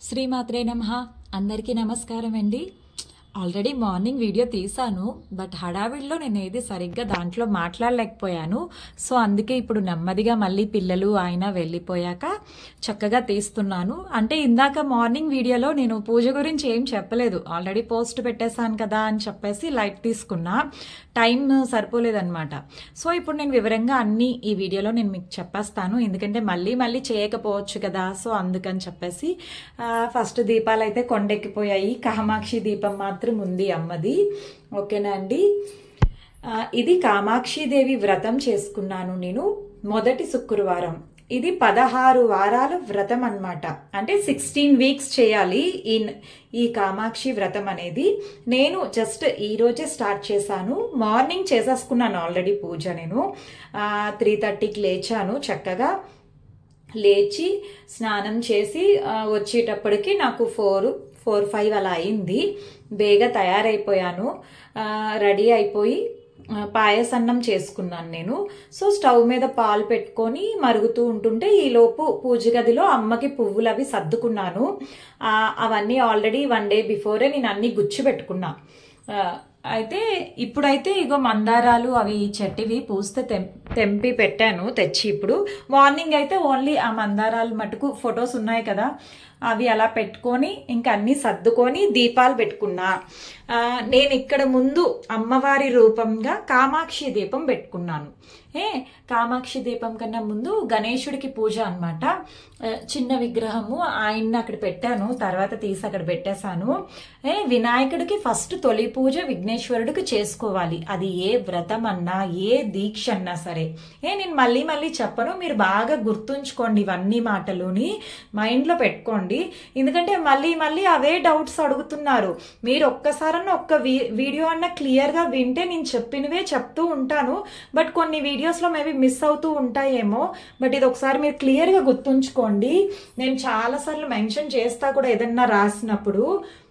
శ్రీమాత్రే నమ అందరికీ నమస్కారం అండి ఆల్రెడీ మార్నింగ్ వీడియో తీసాను బట్ హడావిడిలో నేను ఏది సరిగ్గా దాంట్లో మాట్లాడలేకపోయాను సో అందుకే ఇప్పుడు నెమ్మదిగా మళ్ళీ పిల్లలు ఆయన వెళ్ళిపోయాక చక్కగా తీస్తున్నాను అంటే ఇందాక మార్నింగ్ వీడియోలో నేను పూజ గురించి ఏం చెప్పలేదు ఆల్రెడీ పోస్ట్ పెట్టేశాను కదా అని చెప్పేసి లైట్ తీసుకున్నా టైం సరిపోలేదన్నమాట సో ఇప్పుడు నేను వివరంగా అన్ని ఈ వీడియోలో నేను మీకు చెప్పేస్తాను ఎందుకంటే మళ్ళీ మళ్ళీ చేయకపోవచ్చు కదా సో అందుకని చెప్పేసి ఆ, ఫస్ట్ దీపాలు అయితే కొండెక్కిపోయాయి కామాక్షి దీపం మాత్రం ఉంది అమ్మది ఓకేనా అండి ఆ, ఇది కామాక్షిదేవి వ్రతం చేసుకున్నాను నేను మొదటి శుక్రవారం ఇది పదహారు వారాల వ్రతం అన్నమాట అంటే సిక్స్టీన్ వీక్స్ చేయాలి ఈ ఈ కామాక్షి వ్రతం అనేది నేను జస్ట్ ఈ రోజే స్టార్ట్ చేశాను మార్నింగ్ చేసేసుకున్నాను ఆల్రెడీ పూజ నేను త్రీ థర్టీకి లేచాను చక్కగా లేచి స్నానం చేసి ఆ, వచ్చేటప్పటికి నాకు ఫోర్ ఫోర్ ఫైవ్ అలా అయింది బేగా తయారైపోయాను ఆ, రెడీ అయిపోయి ఆ, పాయసన్నం చేసుకున్నాను నేను సో స్టవ్ మీద పాలు పెట్టుకొని మరుగుతూ ఉంటుంటే ఈలోపు పూజ గదిలో అమ్మకి పువ్వులు అవి సర్దుకున్నాను ఆ, అవన్నీ ఆల్రెడీ వన్ డే బిఫోరే నేను అన్ని గుచ్చి పెట్టుకున్నా ఆ, అయితే ఇప్పుడైతే ఇగో మందారాలు అవి చెట్టువి పూస్తే తెం తెంపి పెట్టాను తెచ్చి ఇప్పుడు మార్నింగ్ అయితే ఓన్లీ ఆ మందారాలు మటుకు ఫొటోస్ ఉన్నాయి కదా అవి అలా పెట్టుకొని ఇంకా అన్ని సర్దుకొని దీపాలు పెట్టుకున్నా ఆ, నేను ఇక్కడ ముందు అమ్మవారి రూపంగా కామాక్షి దీపం పెట్టుకున్నాను ఏ కామాక్షి దీపం కన్నా ముందు గణేశుడికి పూజ అనమాట చిన్న విగ్రహము ఆయన్ని అక్కడ పెట్టాను తర్వాత తీసి అక్కడ పెట్టేశాను ఏ వినాయకుడికి ఫస్ట్ తొలి పూజ విఘ్నేశ్వరుడికి చేసుకోవాలి అది ఏ వ్రతం అన్నా ఏ దీక్ష అన్నా సరే ఏ నేను మళ్ళీ మళ్ళీ చెప్పను మీరు బాగా గుర్తుంచుకోండి ఇవన్నీ మాటలుని మైండ్లో పెట్టుకోండి ఎందుకంటే మళ్ళీ మళ్ళీ అవే డౌట్స్ అడుగుతున్నారు మీరు ఒక్కసారన్నా ఒక్క వీ- వీడియో అన్న క్లియర్గా వింటే నేను చెప్పినవే చెప్తూ ఉంటాను బట్ కొన్ని వీడియోస్లో మేబీ మిస్ అవుతూ ఉంటాయేమో బట్ ఇది ఒకసారి మీరు క్లియర్గా గుర్తుంచుకోండి నేను చాలాసార్లు మెన్షన్ చేస్తా కూడా ఏదన్నా రాసినప్పుడు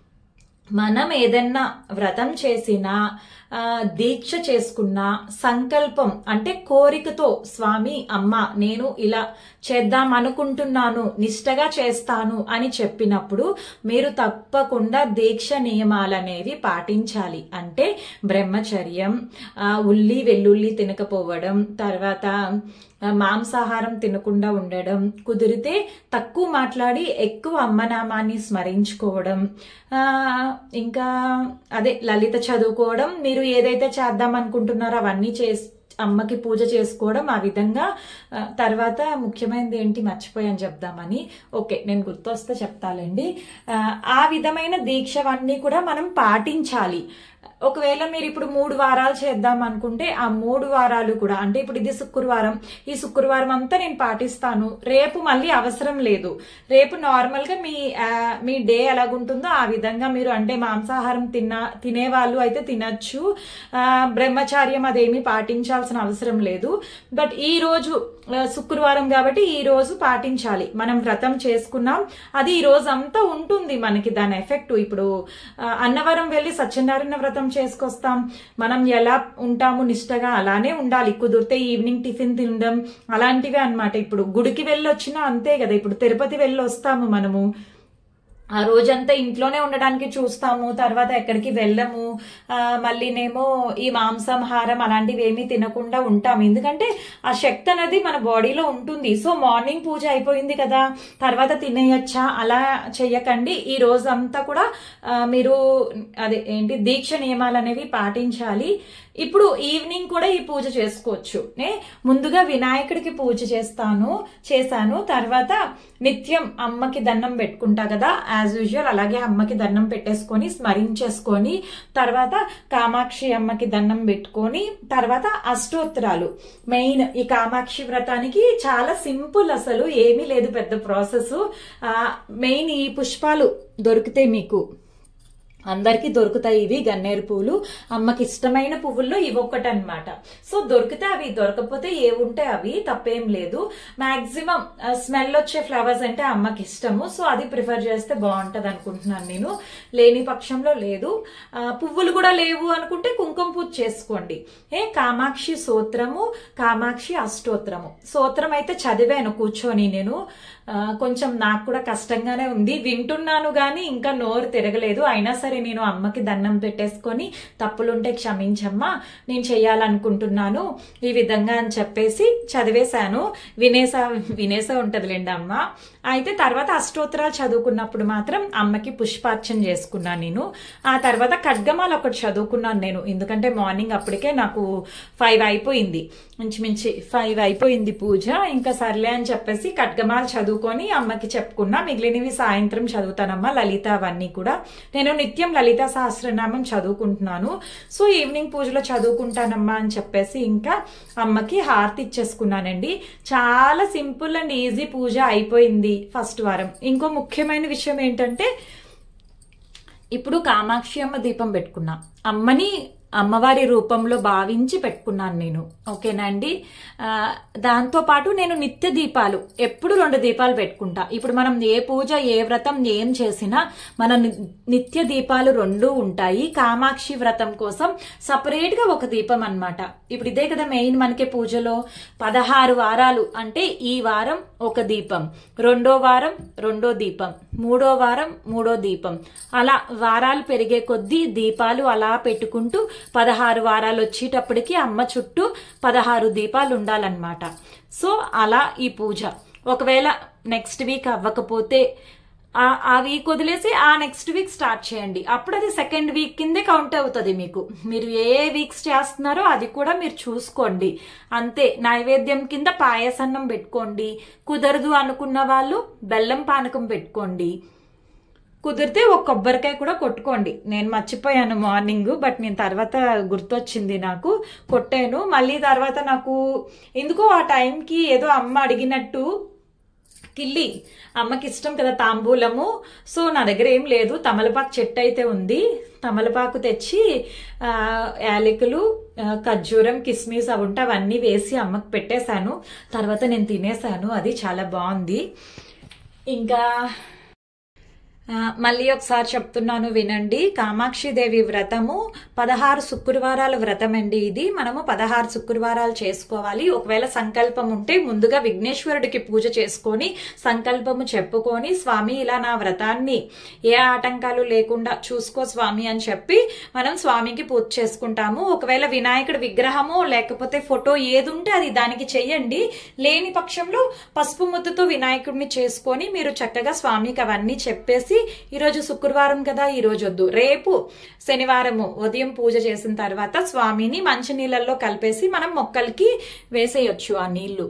మనం ఏదన్నా వ్రతం చేసినా ఆ, దీక్ష చేసుకున్నా సంకల్పం అంటే కోరికతో స్వామి అమ్మ నేను ఇలా చేద్దాం అనుకుంటున్నాను నిష్టగా చేస్తాను అని చెప్పినప్పుడు మీరు తప్పకుండా దీక్ష నియమాలనేవి పాటించాలి అంటే బ్రహ్మచర్యం ఆ, ఉల్లి వెల్లుల్లి తినకపోవడం తర్వాత ఆ, మాంసాహారం తినకుండా ఉండడం కుదిరితే తక్కువ మాట్లాడి ఎక్కువ అమ్మనామాన్ని స్మరించుకోవడం ఆ, ఇంకా అదే లలిత చదువుకోవడం మీరు ఏదైతే చేద్దాం అనుకుంటున్నారో అవన్నీ చేసి అమ్మకి పూజ చేసుకోవడం ఆ విధంగా ఆ, తర్వాత ముఖ్యమైనది ఏంటి మర్చిపోయాను చెప్దామని ఓకే నేను గుర్తొస్తే చెప్తాలండి ఆ, ఆ విధమైన దీక్షవన్నీ కూడా మనం పాటించాలి ఒకవేళ మీరు ఇప్పుడు మూడు వారాలు చేద్దాం అనుకుంటే ఆ మూడు వారాలు కూడా అంటే ఇప్పుడు ఇది శుక్రవారం ఈ శుక్రవారం అంతా నేను పాటిస్తాను రేపు మళ్ళీ అవసరం లేదు రేపు నార్మల్ గా మీ ఆ, మీ డే ఎలాగుంటుందో ఆ విధంగా మీరు అంటే మాంసాహారం తిన్న తినేవాళ్ళు అయితే తినచ్చు ఆ, బ్రహ్మచార్యం అదేమీ పాటించాల్సిన అవసరం లేదు బట్ ఈ రోజు ఆ, శుక్రవారం కాబట్టి ఈ రోజు పాటించాలి మనం వ్రతం చేసుకున్నాం అది ఈ రోజు అంతా ఉంటుంది మనకి దాని ఎఫెక్ట్ ఇప్పుడు ఆ, అన్నవరం వెళ్ళి సత్యనారాయణ వ్రతం చేసుకొస్తాం మనం ఎలా ఉంటాము నిష్టగా అలానే ఉండాలి కుదిరితే ఈవినింగ్ టిఫిన్ తినడం అలాంటివే అన్నమాట ఇప్పుడు గుడికి వెళ్ళి వచ్చినా అంతే కదా ఇప్పుడు తిరుపతి వెళ్ళి వస్తాము మనము ఆ రోజంతా ఇంట్లోనే ఉండడానికి చూస్తాము తర్వాత ఎక్కడికి వెళ్ళము ఆ, మళ్ళీనేమో ఈ మాంసాహారం అలాంటివి ఏమీ తినకుండా ఉంటాము ఎందుకంటే ఆ శక్తి అనేది మన బాడీలో ఉంటుంది సో మార్నింగ్ పూజ అయిపోయింది కదా తర్వాత తినేయచ్చా అలా చెయ్యకండి ఈ రోజంతా కూడా ఆ, మీరు అదే ఏంటి దీక్ష నియమాలు అనేవి పాటించాలి ఇప్పుడు ఈవినింగ్ కూడా ఈ పూజ చేసుకోవచ్చు ఏ ముందుగా వినాయకుడికి పూజ చేస్తాను చేశాను తర్వాత నిత్యం అమ్మకి దండం పెట్టుకుంటా కదా యాజ్ యూజువల్ అలాగే అమ్మకి దండం పెట్టేసుకొని స్మరించేసుకొని తర్వాత కామాక్షి అమ్మకి దండం పెట్టుకొని తర్వాత అష్టోత్తరాలు మెయిన్ ఈ కామాక్షి వ్రతానికి చాలా సింపుల్ అసలు ఏమీ లేదు పెద్ద ప్రాసెస్ మెయిన్ ఈ పుష్పాలు దొరికితే మీకు అందరికి దొరుకుతాయి ఇవి గన్నేరు పువ్వులు అమ్మకి ఇష్టమైన పువ్వుల్లో ఇవి ఒక్కటి అనమాట సో దొరికితే అవి దొరకకపోతే ఏ ఉంటే అవి తప్పేం లేదు మాక్సిమం స్మెల్ వచ్చే ఫ్లవర్స్ అంటే అమ్మకి ఇష్టము సో అది ప్రిఫర్ చేస్తే బాగుంటది అనుకుంటున్నాను నేను లేని పక్షంలో లేదు ఆ, పువ్వులు కూడా లేవు అనుకుంటే కుంకుమ పూజ చేసుకోండి ఏ కామాక్షి సూత్రము కామాక్షి అష్టోత్తరము సూత్రం అయితే చదివాను కూర్చొని నేను ఆ, కొంచెం నాకు కూడా కష్టంగానే ఉంది వింటున్నాను గానీ ఇంకా నోరు తిరగలేదు అయినా సరే నేను అమ్మకి దండం పెట్టేసుకొని తప్పులుంటే క్షమించమ్మా నేను చేయాలనుకుంటున్నాను ఈ విధంగా అని చెప్పేసి చదివేశాను వినేసా వినేసా ఉంటదిలేండి అమ్మ అయితే తర్వాత అష్టోత్తరాలు చదువుకున్నప్పుడు మాత్రం అమ్మకి పుష్పార్చన చేసుకున్నాను నేను ఆ తర్వాత ఖడ్గమాలు ఒకటి చదువుకున్నాను నేను ఎందుకంటే మార్నింగ్ అప్పటికే నాకు ఫైవ్ అయిపోయింది మించి ఫైవ్ అయిపోయింది పూజ ఇంకా సర్లే అని చెప్పేసి ఖడ్గమాలు చదువుకొని అమ్మకి చెప్పుకున్నా మిగిలినవి సాయంత్రం చదువుతానమ్మా లలిత అవన్నీ కూడా నేను నిత్యం లలిత సహస్రనామం చదువుకుంటున్నాను సో ఈవినింగ్ పూజలో చదువుకుంటానమ్మా అని చెప్పేసి ఇంకా అమ్మకి హారతి ఇచ్చేసుకున్నానండి చాలా సింపుల్ అండ్ ఈజీ పూజ అయిపోయింది ఫస్ట్ వారం ఇంకో ముఖ్యమైన విషయం ఏంటంటే ఇప్పుడు కామాక్షి అమ్మ దీపం పెట్టుకున్నా అమ్మని అమ్మవారి రూపంలో భావించి పెట్టుకున్నాను నేను ఓకేనా అండి ఆ, దాంతో పాటు నేను నిత్య దీపాలు ఎప్పుడు రెండు దీపాలు పెట్టుకుంటా ఇప్పుడు మనం ఏ పూజ ఏ వ్రతం ఏం చేసినా మన ని- నిత్య దీపాలు రెండు ఉంటాయి కామాక్షి వ్రతం కోసం సపరేట్ గా ఒక దీపం అన్నమాట ఇప్పుడు ఇదే కదా మెయిన్ మనకి పూజలో పదహారు వారాలు అంటే ఈ వారం ఒక దీపం రెండో వారం రెండో దీపం మూడో వారం మూడో దీపం అలా వారాలు పెరిగే కొద్దీ దీపాలు అలా పెట్టుకుంటూ పదహారు వారాలు వచ్చేటప్పటికి అమ్మ చుట్టూ పదహారు దీపాలు ఉండాలన్నమాట సో అలా ఈ పూజ ఒకవేళ నెక్స్ట్ వీక్ అవ్వకపోతే ఆ- ఆ వీక్ వదిలేసి ఆ నెక్స్ట్ వీక్ స్టార్ట్ చేయండి అప్పుడు అది సెకండ్ వీక్ కిందే కౌంట్ అవుతుంది మీకు మీరు ఏ వీక్స్ చేస్తున్నారో అది కూడా మీరు చూసుకోండి అంతే నైవేద్యం కింద పాయసన్నం పెట్టుకోండి కుదరదు అనుకున్న వాళ్ళు బెల్లం పానకం పెట్టుకోండి కుదిరితే ఒక కొబ్బరికాయ కూడా కొట్టుకోండి నేను మర్చిపోయాను మార్నింగ్ బట్ నేను తర్వాత గుర్తొచ్చింది నాకు కొట్టాను మళ్ళీ తర్వాత నాకు ఎందుకో ఆ టైంకి ఏదో అమ్మ అడిగినట్టు కిల్లి అమ్మకి ఇష్టం కదా తాంబూలము సో నా దగ్గర ఏం లేదు తమలపాకు చెట్టు అయితే ఉంది తమలపాకు తెచ్చి ఆ, యాలకులు ఆ, ఖర్జూరం కిస్మిస్ అవి ఉంటే అవన్నీ వేసి అమ్మకి పెట్టేశాను తర్వాత నేను తినేసాను అది చాలా బాగుంది ఇంకా ఆ, మళ్ళీ ఒకసారి చెప్తున్నాను వినండి కామాక్షి దేవి వ్రతము పదహారు శుక్రవారాల వ్రతం అండి ఇది మనము పదహారు శుక్రవారాలు చేసుకోవాలి ఒకవేళ సంకల్పం ఉంటే ముందుగా విఘ్నేశ్వరుడికి పూజ చేసుకొని సంకల్పము చెప్పుకొని స్వామి ఇలా నా వ్రతాన్ని ఏ ఆటంకాలు లేకుండా చూసుకో స్వామి అని చెప్పి మనం స్వామికి పూజ చేసుకుంటాము ఒకవేళ వినాయకుడి విగ్రహము లేకపోతే ఫోటో ఏది ఉంటే అది దానికి చెయ్యండి లేని పక్షంలో పసుపు ముద్దతో వినాయకుడిని చేసుకొని మీరు చక్కగా స్వామికి అవన్నీ చెప్పేసి ఈరోజు శుక్రవారం కదా ఈ రోజు వద్దు రేపు శనివారము ఉదయం పూజ చేసిన తర్వాత స్వామిని మంచినీళ్ళల్లో కలిపేసి మనం మొక్కలకి వేసేయొచ్చు ఆ నీళ్లు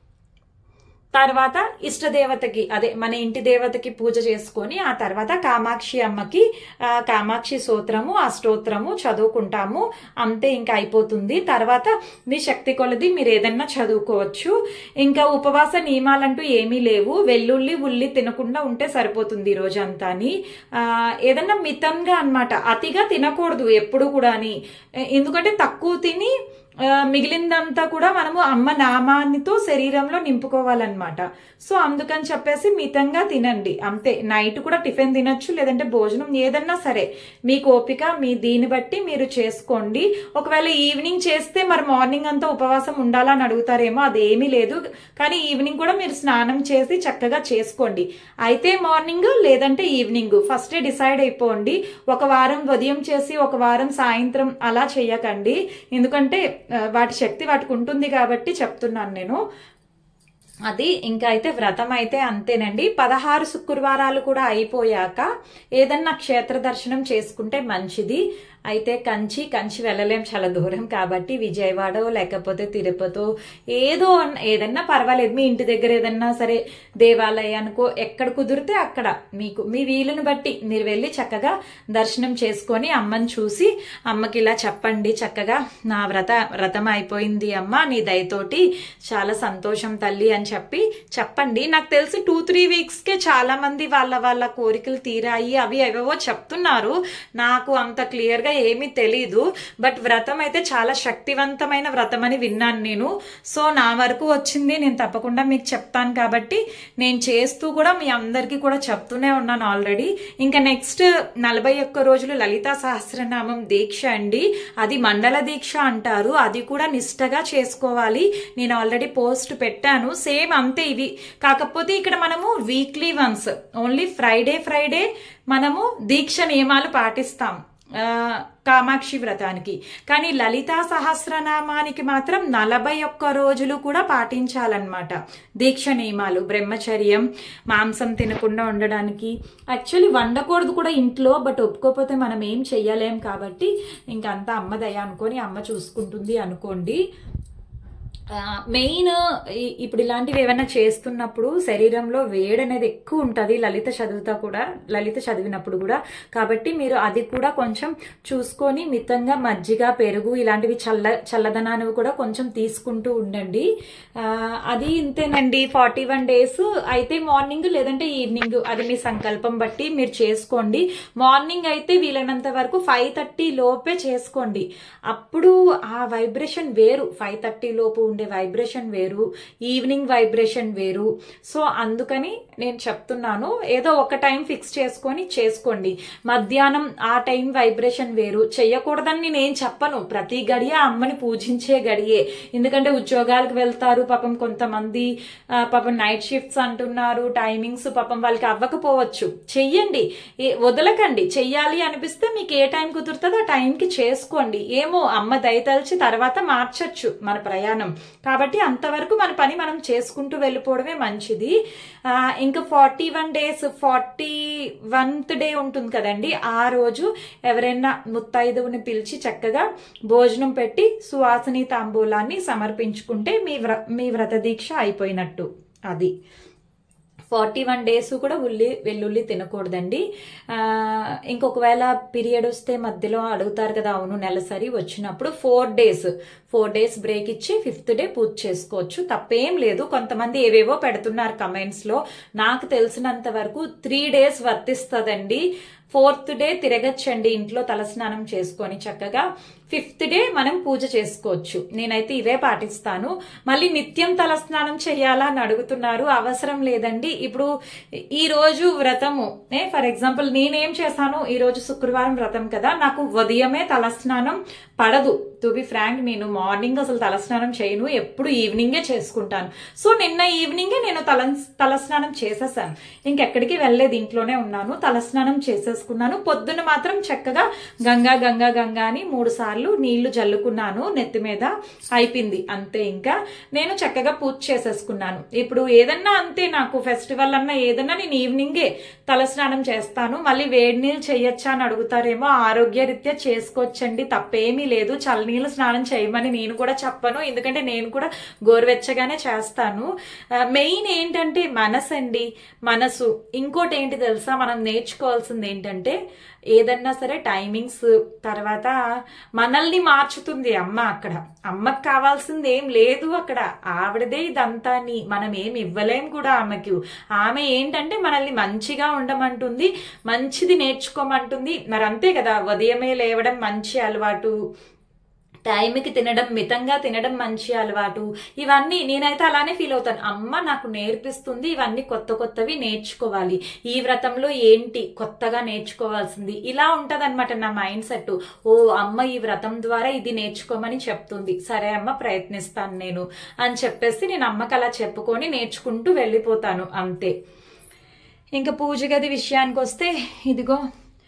తర్వాత ఇష్టదేవతకి అదే మన ఇంటి దేవతకి పూజ చేసుకొని ఆ తర్వాత కామాక్షి అమ్మకి ఆ, కామాక్షి సూత్రము ఆ స్తోత్రము చదువుకుంటాము అంతే ఇంకా అయిపోతుంది తర్వాత మీ శక్తి కొలది మీరు ఏదన్నా చదువుకోవచ్చు ఇంకా ఉపవాస నియమాలంటూ ఏమీ లేవు వెల్లుల్లి ఉల్లి తినకుండా ఉంటే సరిపోతుంది ఈ రోజంతా అని ఆ, ఏదన్నా మితంగా అన్నమాట అతిగా తినకూడదు ఎప్పుడు కూడా అని ఎందుకంటే తక్కువ తిని ఆ, మిగిలిందంతా కూడా మనము అమ్మ నామానితో శరీరంలో నింపుకోవాలన్నమాట సో అందుకని చెప్పేసి మితంగా తినండి అంతే నైట్ కూడా టిఫిన్ తినొచ్చు లేదంటే భోజనం ఏదన్నా సరే మీకు ఓపిక మీ దీన్ని బట్టి మీరు చేసుకోండి ఒకవేళ ఈవినింగ్ చేస్తే మరి మార్నింగ్ అంతా ఉపవాసం ఉండాలని అడుగుతారేమో అదేమీ లేదు కానీ ఈవినింగ్ కూడా మీరు స్నానం చేసి చక్కగా చేసుకోండి అయితే మార్నింగ్ లేదంటే ఈవినింగ్ ఫస్టే డిసైడ్ అయిపోండి ఒక వారం ఉదయం చేసి ఒక వారం సాయంత్రం అలా చేయకండి ఎందుకంటే ఆ, వాటి శక్తి వాటికి ఉంటుంది కాబట్టి చెప్తున్నాను నేను అది ఇంకా అయితే వ్రతం అయితే అంతేనండి పదహారు శుక్రవారాలు కూడా అయిపోయాక ఏదన్నా క్షేత్ర దర్శనం చేసుకుంటే మంచిది అయితే కంచి కంచి వెళ్ళలేం చాలా దూరం కాబట్టి విజయవాడ లేకపోతే తిరుపతో ఏదో అన్న- ఏదన్నా పర్వాలేదు మీ ఇంటి దగ్గర ఏదన్నా సరే దేవాలయానికో ఎక్కడ కుదిరితే అక్కడ మీకు మీ వీలుని బట్టి మీరు వెళ్ళి చక్కగా దర్శనం చేసుకొని అమ్మని చూసి అమ్మకి ఇలా చెప్పండి చక్కగా నా వ్రత వ్రతం అయిపోయింది అమ్మ నీ దయతోటి చాలా సంతోషం తల్లి అని చెప్పి చెప్పండి నాకు తెలిసి టూ త్రీ వీక్స్కే చాలా మంది వాళ్ళ వాళ్ళ కోరికలు తీరాయి అవి ఏవేవో చెప్తున్నారు నాకు అంత క్లియర్గా ఏమీ తెలీదు బట్ వ్రతం అయితే చాలా శక్తివంతమైన వ్రతం అని విన్నాను నేను సో నా వరకు వచ్చింది నేను తప్పకుండా మీకు చెప్తాను కాబట్టి నేను చేస్తూ కూడా మీ అందరికీ కూడా చెప్తూనే ఉన్నాను ఆల్రెడీ ఇంకా నెక్స్ట్ నలభై ఒక్క రోజులు లలితా సహస్రనామం దీక్ష అండి అది మండల దీక్ష అంటారు అది కూడా నిష్టగా చేసుకోవాలి నేను ఆల్రెడీ పోస్ట్ పెట్టాను సేమ్ అంతే ఇవి కాకపోతే ఇక్కడ మనము weekly once only Friday Friday మనము దీక్ష నియమాలు పాటిస్తాం ఆ, కామాక్షి వ్రతానికి కానీ లలితా సహస్రనామానికి మాత్రం నలభై ఒక్క రోజులు కూడా పాటించాలన్నమాట దీక్ష నియమాలు బ్రహ్మచర్యం మాంసం తినకుండా ఉండడానికి యాక్చువల్లీ వండకూడదు కూడా ఇంట్లో బట్ ఒప్పుకోకపోతే మనం ఏం చెయ్యలేం కాబట్టి ఇంకంతా అమ్మ దయ అనుకొని అమ్మ చూసుకుంటుంది అనుకోండి మెయిన్ ఇప్పుడు ఇలాంటివి ఏమైనా చేస్తున్నప్పుడు శరీరంలో వేడి అనేది ఎక్కువ ఉంటుంది లలిత చదువుతా కూడా లలిత చదివినప్పుడు కూడా కాబట్టి మీరు అది కూడా కొంచెం చూసుకొని మితంగా మజ్జిగ పెరుగు ఇలాంటివి చల్ల చల్లదనాన్ని కూడా కొంచెం తీసుకుంటూ ఉండండి ఆ, అది ఇంతేనండి ఫార్టీ వన్ డేస్ అయితే మార్నింగ్ లేదంటే ఈవినింగ్ అది మీ సంకల్పం బట్టి మీరు చేసుకోండి మార్నింగ్ అయితే వీలైనంత వరకు ఫైవ్ థర్టీ లోపే చేసుకోండి అప్పుడు ఆ వైబ్రేషన్ వేరు ఫైవ్ థర్టీ లోపు ఉండే వైబ్రేషన్ వేరు ఈవినింగ్ వైబ్రేషన్ వేరు సో అందుకని నేను చెప్తున్నాను ఏదో ఒక టైం ఫిక్స్ చేసుకొని చేసుకోండి మధ్యాహ్నం ఆ టైం వైబ్రేషన్ వేరు చెయ్యకూడదని నేను ఏం చెప్పను ప్రతి గడియ అమ్మని పూజించే గడియే ఎందుకంటే ఉద్యోగాలకు వెళ్తారు పాపం కొంతమంది ఆ, పాపం నైట్ షిఫ్ట్స్ అంటున్నారు టైమింగ్స్ పాపం వాళ్ళకి అవ్వకపోవచ్చు చెయ్యండి ఏ- వదలకండి చెయ్యాలి అనిపిస్తే మీకు ఏ టైం కుదురుతుందో ఆ టైంకి చేసుకోండి ఏమో అమ్మ దయతలిచి తర్వాత మార్చచ్చు మన ప్రయాణం కాబట్టి అంతవరకు మన పని మనం చేసుకుంటూ వెళ్ళిపోవడమే మంచిది ఆ, ఇంకా forty one days forty oneth day ఉంటుంది కదండి ఆ రోజు ఎవరైనా ముత్తైదువుని పిలిచి చక్కగా భోజనం పెట్టి సువాసని తాంబూలాన్ని సమర్పించుకుంటే మీ వ్ర మీ వ్రత దీక్ష అయిపోయినట్టు అది ఫార్టీ వన్ డేస్ కూడా ఉల్లి వెల్లుల్లి తినకూడదండి ఆ, ఇంకొకవేళ పీరియడ్ వస్తే మధ్యలో అడుగుతారు కదా అవును నెలసరి వచ్చినప్పుడు four days four days break ఇచ్చి ఫిఫ్త్ డే పూజ చేసుకోవచ్చు తప్పేం లేదు కొంతమంది ఏవేవో పెడుతున్నారు కమెంట్స్ లో నాకు తెలిసినంత వరకు త్రీ డేస్ వర్తిస్తుందండి ఫోర్త్ డే తిరగచ్చండి ఇంట్లో తలస్నానం చేసుకొని చక్కగా ఫిఫ్త్ డే మనం పూజ చేసుకోవచ్చు నేనైతే ఇవే పాటిస్తాను మళ్ళీ నిత్యం తలస్నానం చేయాలా అని అడుగుతున్నారు అవసరం లేదండి ఇప్పుడు ఈ రోజు వ్రతము ఏ ఫర్ ఎగ్జాంపుల్ నేనేం చేశాను ఈ రోజు శుక్రవారం వ్రతం కదా నాకు ఉదయమే తలస్నానం పడదు టు బి ఫ్రాంక్ నేను మార్నింగ్ అసలు తలస్నానం చేయను ఎప్పుడు ఈవినింగే చేసుకుంటాను సో నిన్న ఈవినింగే నేను తల తలస్నానం చేసేసాను ఇంకెక్కడికి వెళ్ళలేదు ఇంట్లోనే ఉన్నాను తలస్నానం చేసేసుకున్నాను పొద్దున్న మాత్రం చక్కగా గంగా గంగా గంగా అని మూడు సార్లు నీళ్లు జల్లుకున్నాను నెత్తి మీద అయిపోయింది అంతే ఇంకా నేను చక్కగా పూజ చేసేసుకున్నాను ఇప్పుడు ఏదన్నా అంతే నాకు ఫెస్టివల్ అన్నా ఏదన్నా నేను ఈవినింగే తలస్నానం చేస్తాను మళ్ళీ వేడి నీళ్ళు చేయొచ్చా అని అడుగుతారేమో ఆరోగ్యరీత్యా చేసుకోవచ్చండి తప్పేమీ లేదు చల్లనీళ్ళు స్నానం చేయమని నేను కూడా చెప్పను ఎందుకంటే నేను కూడా గోరువెచ్చగానే చేస్తాను మెయిన్ ఏంటంటే మనసు అండి మనసు ఇంకోటి ఏంటి తెలుసా మనం నేర్చుకోవాల్సింది ఏంటంటే ఏదన్నా సరే టైమింగ్స్ తర్వాత మనల్ని మార్చుతుంది అమ్మ అక్కడ అమ్మకి కావాల్సింది ఏం లేదు అక్కడ ఆవిడదే ఇదంతా నీ మనం ఏం ఇవ్వలేం కూడా ఆమెకు ఆమె ఏంటంటే మనల్ని మంచిగా ఉండమంటుంది మంచిది నేర్చుకోమంటుంది మరి అంతే కదా ఉదయమే లేవడం మంచి అలవాటు టైంకి తినడం మితంగా తినడం మంచి అలవాటు ఇవన్నీ నేనైతే అలానే ఫీల్ అవుతాను అమ్మ నాకు నేర్పిస్తుంది ఇవన్నీ కొత్త కొత్తవి నేర్చుకోవాలి ఈ వ్రతంలో ఏంటి కొత్తగా నేర్చుకోవాల్సింది ఇలా ఉంటదన్నమాట నా మైండ్ సెట్ ఓ అమ్మ ఈ వ్రతం ద్వారా ఇది నేర్చుకోమని చెప్తుంది సరే అమ్మ ప్రయత్నిస్తాను నేను అని చెప్పేసి నేను అమ్మకి అలా చెప్పుకొని నేర్చుకుంటూ వెళ్ళిపోతాను అంతే ఇంకా పూజ గది విషయానికి వస్తే ఇదిగో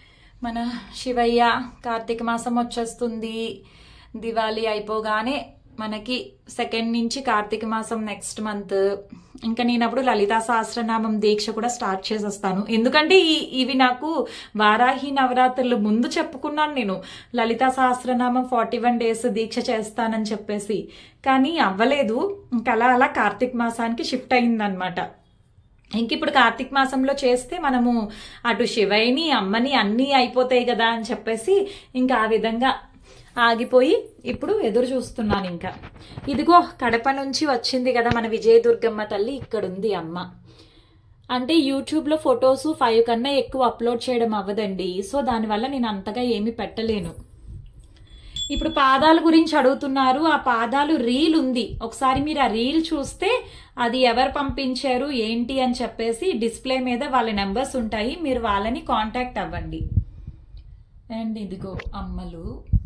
మన శివయ్య కార్తీక మాసం వచ్చేస్తుంది దివాళీ అయిపోగానే మనకి సెకండ్ నుంచి కార్తీక మాసం నెక్స్ట్ మంత్ ఇంకా నేను అప్పుడు లలితా సహస్రనామం దీక్ష కూడా స్టార్ట్ చేసేస్తాను ఎందుకంటే ఈ ఇవి నాకు వారాహి నవరాత్రులు ముందు చెప్పుకున్నాను నేను Lalitha Sahasranamam forty one days దీక్ష చేస్తానని చెప్పేసి కానీ అవ్వలేదు ఇంకా అలా అలా కార్తీక మాసానికి షిఫ్ట్ అయిందనమాట ఇంక ఇప్పుడు కార్తీక మాసంలో చేస్తే మనము అటు శివయ్యని అమ్మని అన్నీ అయిపోతాయి కదా అని చెప్పేసి ఇంకా ఆ విధంగా ఆగిపోయి ఇప్పుడు ఎదురు చూస్తున్నాను ఇంకా ఇదిగో కడప నుంచి వచ్చింది కదా మన విజయదుర్గమ్మ తల్లి ఇక్కడ ఉంది అమ్మ అంటే యూట్యూబ్లో ఫొటోస్ ఫైవ్ కన్నా ఎక్కువ అప్లోడ్ చేయడం అవ్వదండి సో దానివల్ల నేను అంతగా ఏమీ పెట్టలేను ఇప్పుడు పాదాల గురించి అడుగుతున్నారు ఆ పాదాలు రీల్ ఉంది ఒకసారి మీరు ఆ రీల్ చూస్తే అది ఎవరు పంపించారు ఏంటి అని చెప్పేసి డిస్ప్లే మీద వాళ్ళ నెంబర్స్ ఉంటాయి మీరు వాళ్ళని కాంటాక్ట్ అవ్వండి అండ్ ఇదిగో అమ్మలు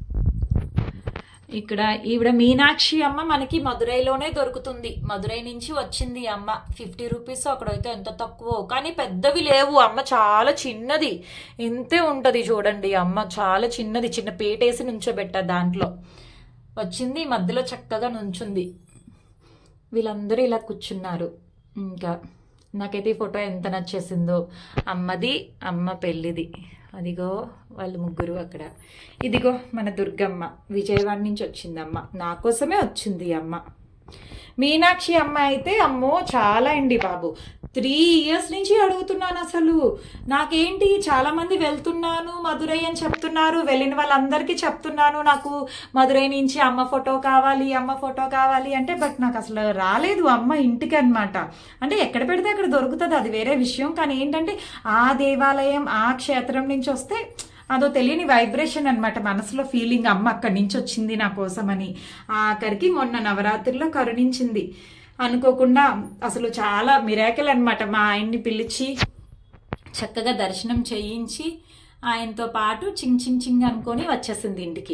ఇక్కడ ఈవిడ మీనాక్షి అమ్మ మనకి మదురైలోనే దొరుకుతుంది మదురై నుంచి వచ్చింది ఈ అమ్మ ఫిఫ్టీ రూపీస్ అక్కడైతే ఎంత తక్కువ కానీ పెద్దవి లేవు అమ్మ చాలా చిన్నది ఇంతే ఉంటుంది చూడండి ఈ అమ్మ చాలా చిన్నది చిన్న పేటేసి నుంచోబెట్టా దాంట్లో వచ్చింది మధ్యలో చక్కగా నుంచుంది వీళ్ళందరూ ఇలా కూర్చున్నారు ఇంకా నాకైతే ఈ ఫోటో ఎంత నచ్చేసిందో అమ్మది అమ్మ పెళ్ళిది అదిగో వాళ్ళు ముగ్గురు అక్కడ ఇదిగో మన దుర్గమ్మ విజయవాడ నుంచి వచ్చిందమ్మ నా కోసమే వచ్చింది ఈ అమ్మ మీనాక్షి అమ్మ అయితే అమ్మో చాలా అండి బాబు త్రీ ఇయర్స్ నుంచి అడుగుతున్నాను అసలు నాకేంటి చాలా మంది వెళ్తున్నాను మధురై అని చెప్తున్నారు వెళ్ళిన వాళ్ళందరికీ చెప్తున్నాను నాకు మధురై నుంచి అమ్మ ఫోటో కావాలి అమ్మ ఫోటో కావాలి అంటే బట్ నాకు అసలు రాలేదు అమ్మ ఇంటికి అనమాట అంటే ఎక్కడ పెడితే అక్కడ దొరుకుతుంది అది వేరే విషయం కానీ ఏంటంటే ఆ దేవాలయం ఆ క్షేత్రం నుంచి వస్తే అదో తెలియని వైబ్రేషన్ అనమాట మనసులో ఫీలింగ్ అమ్మ అక్కడి నుంచి వచ్చింది నా కోసమని ఆఖరికి మొన్న నవరాత్రిలో కరుణించింది అనుకోకుండా అసలు చాలా మిరాకిల్ అనమాట మా ఆయన్ని పిలిచి చక్కగా దర్శనం చేయించి ఆయనతో పాటు చింగ్ చింగ్ చింగ్ అనుకొని వచ్చేసింది ఇంటికి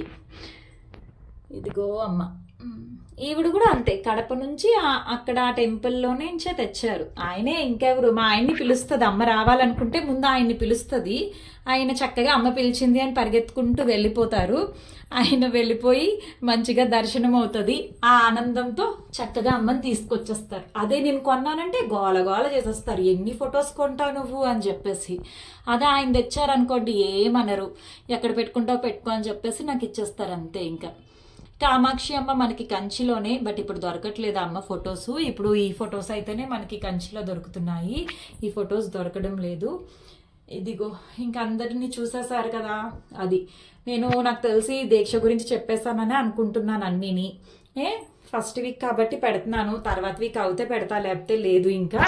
ఇదిగో అమ్మ ఈవిడ కూడా అంతే కడప నుంచి ఆ- అక్కడ ఆ టెంపుల్లోనే నుంచే తెచ్చారు ఆయనే ఇంకెవరు మా ఆయన్ని పిలుస్తుంది అమ్మ రావాలనుకుంటే ముందు ఆయన్ని పిలుస్తుంది ఆయన చక్కగా అమ్మ పిలిచింది అని పరిగెత్తుకుంటూ వెళ్ళిపోతారు ఆయన వెళ్ళిపోయి మంచిగా దర్శనం అవుతుంది ఆ ఆనందంతో చక్కగా అమ్మని తీసుకొచ్చేస్తారు అదే నేను కొన్నానంటే గోల గోల చేసేస్తారు ఎన్ని ఫొటోస్ కొంటావు నువ్వు అని చెప్పేసి అదే ఆయన తెచ్చారనుకోండి ఏమనరు ఎక్కడ పెట్టుకుంటావు పెట్టుకో అని చెప్పేసి నాకు ఇచ్చేస్తారు అంతే ఇంకా కామాక్షి అమ్మ మనకి కంచిలోనే బట్ ఇప్పుడు దొరకట్లేదు అమ్మ ఫొటోస్ ఇప్పుడు ఈ ఫొటోస్ అయితేనే మనకి కంచిలో దొరుకుతున్నాయి ఈ ఫొటోస్ దొరకడం లేదు ఇదిగో ఇంకా అందరినీ చూసేశారు కదా అది నేను నాకు తెలిసి దీక్ష గురించి చెప్పేశానని అనుకుంటున్నాను అన్నీని ఏ ఫస్ట్ వీక్ కాబట్టి పెడుతున్నాను తర్వాత వీక్ అవుతే పెడతా లేకపోతే లేదు ఇంకా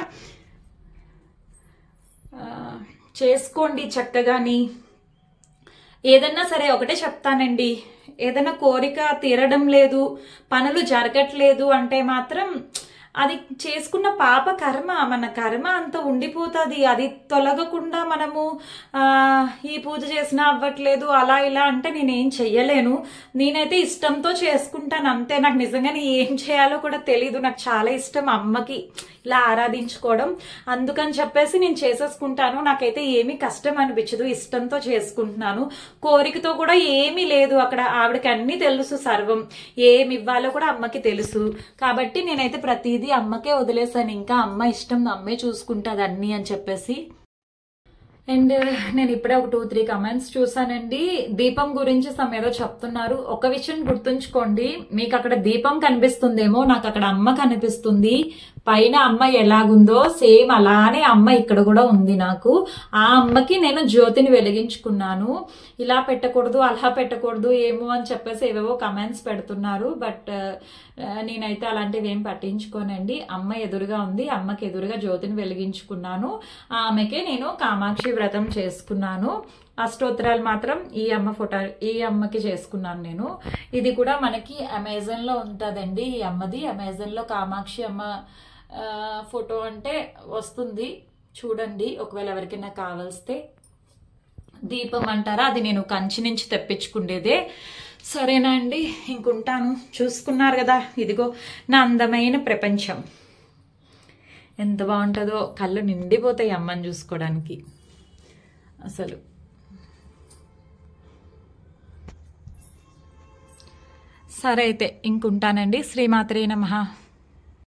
ఆ, చేసుకోండి చక్కగాని ఏదన్నా సరే ఒకటే చెప్తానండి ఏదైనా కోరిక తీరడం లేదు పనులు జరగట్లేదు అంటే మాత్రం అది చేసుకున్న పాప కర్మ మన కర్మ అంత ఉండిపోతుంది అది తొలగకుండా మనము ఆ, ఈ పూజ చేసినా అవ్వట్లేదు అలా ఇలా అంటే నేనేం చెయ్యలేను నేనైతే ఇష్టంతో చేసుకుంటాను అంతే నాకు నిజంగానే ఏం చేయాలో కూడా తెలీదు నాకు చాలా ఇష్టం అమ్మకి ఇలా ఆరాధించుకోవడం అందుకని చెప్పేసి నేను చేసేసుకుంటాను నాకైతే ఏమీ కష్టం అనిపించదు ఇష్టంతో చేసుకుంటున్నాను కోరికతో కూడా ఏమీ లేదు అక్కడ ఆవిడకి అన్నీ తెలుసు సర్వం ఏమి ఇవ్వాలో కూడా అమ్మకి తెలుసు కాబట్టి నేనైతే ప్రతిదీ అమ్మకే వదిలేసాను ఇంకా అమ్మ ఇష్టం అమ్మే చూసుకుంటుంది అన్నీ అని చెప్పేసి అండ్ నేను ఇప్పుడే ఒక టూ త్రీ కమెంట్స్ చూసానండి దీపం గురించి సమ్ ఏదో చెప్తున్నారు ఒక విషయం గుర్తుంచుకోండి మీకు అక్కడ దీపం కనిపిస్తుందేమో నాకు అక్కడ అమ్మ కనిపిస్తుంది పైన అమ్మ ఎలాగుందో సేమ్ అలానే అమ్మ ఇక్కడ కూడా ఉంది నాకు ఆ అమ్మకి నేను జ్యోతిని వెలిగించుకున్నాను ఇలా పెట్టకూడదు అలా పెట్టకూడదు ఏమో అని చెప్పేసి ఏవేవో కమెంట్స్ పెడుతున్నారు బట్ నేనైతే అలాంటివి ఏం పట్టించుకోనండి అమ్మ ఎదురుగా ఉంది అమ్మకి ఎదురుగా జ్యోతిని వెలిగించుకున్నాను ఆమెకే నేను కామాక్షి వ్రతం చేసుకున్నాను అష్టోత్తరాలు మాత్రం ఈ అమ్మ ఫోటో ఈ అమ్మకి చేసుకున్నాను నేను ఇది కూడా మనకి అమెజాన్లో ఉంటుందండి ఈ అమ్మది అమెజాన్లో కామాక్షి అమ్మ ఆ, ఫోటో అంటే వస్తుంది చూడండి ఒకవేళ ఎవరికైనా కావలిస్తే దీపం అంటారా అది నేను కంచి నుంచి తెప్పించుకుండేదే సరేనా అండి ఇంకుంటాను చూసుకున్నారు కదా ఇదిగో నా అందమైన ప్రపంచం ఎంత బాగుంటుందో కళ్ళు నిండిపోతాయి అమ్మని చూసుకోవడానికి అసలు సరే అయితే ఇంకుంటానండి శ్రీమాత్రే నమః